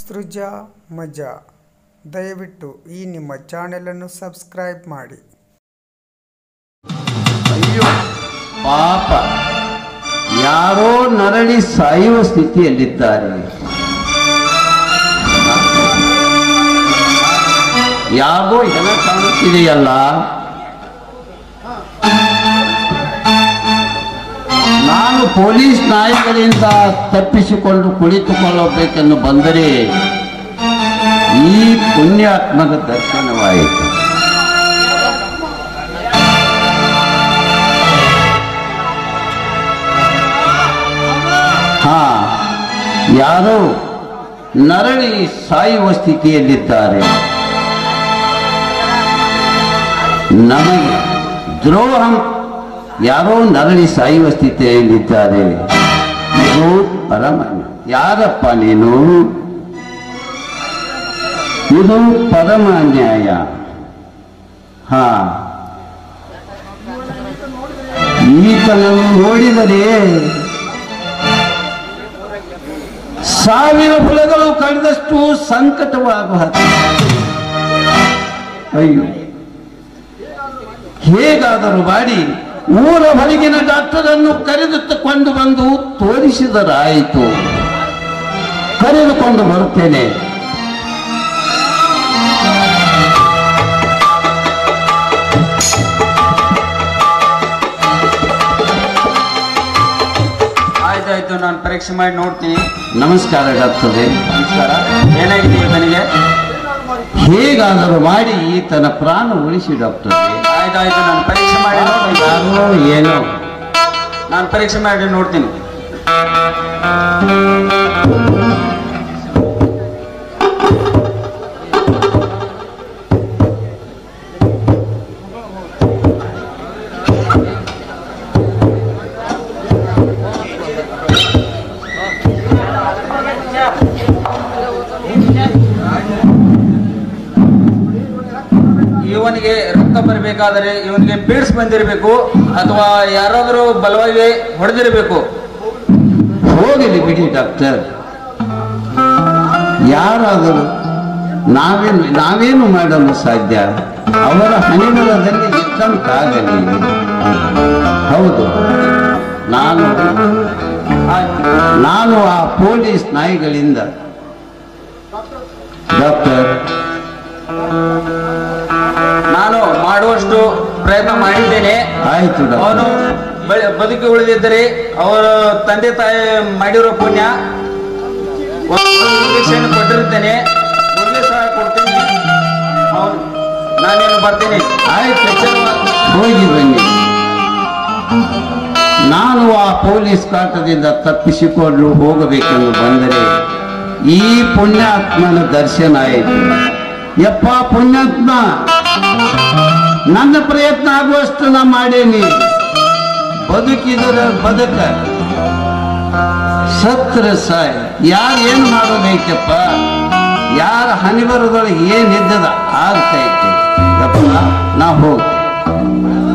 ಸೃಜಾ ಮಜಾ ದಯವಿಟ್ಟು ಈ ನಿಮ್ಮ ಚಾನೆಲನ್ನು ಸಬ್ಸ್ಕ್ರೈಬ್ ಮಾಡಿ ಅಯ್ಯೋ ಪಾಪ ಯಾರೋ ನರಳಿ ಸಾಯುವ ಸ್ಥಿತಿಯಲ್ಲಿದ್ದಾರೆ ಯಾಗೋ ಹೆಣ ಕಾಣುತ್ತಿದೆಯಲ್ಲ ನಾನು ಪೊಲೀಸ್ ನಾಯಿಗಳಿಂದ ತಪ್ಪಿಸಿಕೊಂಡು ಕುಳಿತುಕೊಳ್ಳಬೇಕೆಂದು ಬಂದರೆ ಈ ಪುಣ್ಯಾತ್ಮಕ ದರ್ಶನವಾಯಿತು ಹಾ ಯಾರೋ ನರಳಿ ಸಾಯುವ ಸ್ಥಿತಿಯಲ್ಲಿದ್ದಾರೆ ನಮಗೆ ದ್ರೋಹ ಯಾರೋ ನರಳಿ ಸಾಯುವ ಸ್ಥಿತಿಯಲ್ಲಿದ್ದಾರೆ ಇದು ಪರಮ ಯಾರಪ್ಪ ನೀನು ಇದು ಪರಮ ಅನ್ಯಾಯ ಹಾ ಈತನನ್ನು ನೋಡಿದರೆ ಸಾವಿರ ಫಲಗಳು ಕಳೆದಷ್ಟು ಸಂಕಟವಾಗುವ ಅಯ್ಯೋ ಹೇಗಾದರೂ ಮಾಡಿ ಊರ ಹೊರಗಿನ ಡಾಕ್ಟರನ್ನು ಕರೆದುಕೊಂಡು ಬಂದು ತೋರಿಸಿದರಾಯಿತು ಕರೆದುಕೊಂಡು ಬರುತ್ತೇನೆ ಆಯ್ತಾಯ್ತು ನಾನು ಪರೀಕ್ಷೆ ಮಾಡಿ ನೋಡ್ತೀನಿ ನಮಸ್ಕಾರ ಡಾಕ್ಟರೇ ನಮಸ್ಕಾರ ಏನಾಗಿದೆ ಈತನಿಗೆ ಹೇಗಾದರೂ ಮಾಡಿ ಈತನ ಪ್ರಾಣ ಉಳಿಸಿ ಡಾಕ್ಟರ್ ಆಯ್ತಾಯ್ತು ನಾನು ಪರೀಕ್ಷೆ ಮಾಡಿ ನೋಡ್ತೀನಿ ಯಾರೋ ಏನೋ ನಾನು ಪರೀಕ್ಷೆ ಮಾಡಿ ನೋಡ್ತೀನಿ ಇವನಿಗೆ ರಕ್ತ ಬರಬೇಕಾದರೆ ಇವನಿಗೆ ಪೀಡ್ಸ್ ಬಂದಿರಬೇಕು ಅಥವಾ ಯಾರಾದರೂ ಬಲವಾಗಿ ಹೊಡೆದಿರಬೇಕು ಹೋಗಲಿ ಬಿಡಿ ಡಾಕ್ಟರ್ ಯಾರಾದರೂ ನಾವೇನು ನಾವೇನು ಮಾಡಲು ಸಾಧ್ಯ ಅವರ ಹಣಿಬರದಲ್ಲಿ ಇದ್ದಂತಾಗಲಿ ಹೌದು ನಾನು ಆಯ್ತು ನಾನು ಆ ಪೊಲೀಸ್ ನಾಯಿಗಳಿಂದ ಡಾಕ್ಟರ್ ನಾನು ಮಾಡುವಷ್ಟು ಪ್ರಯತ್ನ ಮಾಡಿದ್ದೇನೆ ಆಯ್ತು ಅವನು ಡಾಕ್ಟರ್ ಬ- ಬದುಕಿ ಉಳಿದಿದ್ದರೆ ಅವರ ತಂದೆ ತಾಯಿ ಮಾಡಿರೋ ಪುಣ್ಯ ಇಂಜೆಕ್ಷನ್ ಕೊಟ್ಟಿರುತ್ತೇನೆ ಮುಂದೆ ಸಹ ಕೊಡ್ತೀನಿ ಅವನು ನಾನೇನು ಬರ್ತೀನಿ ಆಯ್ತು ಹೋಗಿ ಬನ್ನಿ ನಾನು ಆ ಪೊಲೀಸ್ ಕಾಟದಿಂದ ತಪ್ಪಿಸಿಕೊಂಡು ಹೋಗಬೇಕೆಂದು ಬಂದರೆ ಈ ಪುಣ್ಯಾತ್ಮನ ದರ್ಶನ ಆಯಿತು ಯಪ್ಪ ಪುಣ್ಯಾತ್ಮ ನನ್ನ ಪ್ರಯತ್ನ ಆಗುವಷ್ಟು ನಾ ಮಾಡೇನಿ ಬದುಕಿದರ ಬದುಕ ಸತ್ರ ಸಾಯ್ ಯಾರು ಏನು ಮಾಡೋದೈತಪ್ಪ ಯಾರ ಹನಿ ಬರೋದೊಳಗೆ ಏನಿದ್ದದ ಆಗ್ತೈತೆ ಯಪ್ಪ ನಾ ಹೋಗ್ತೀನಿ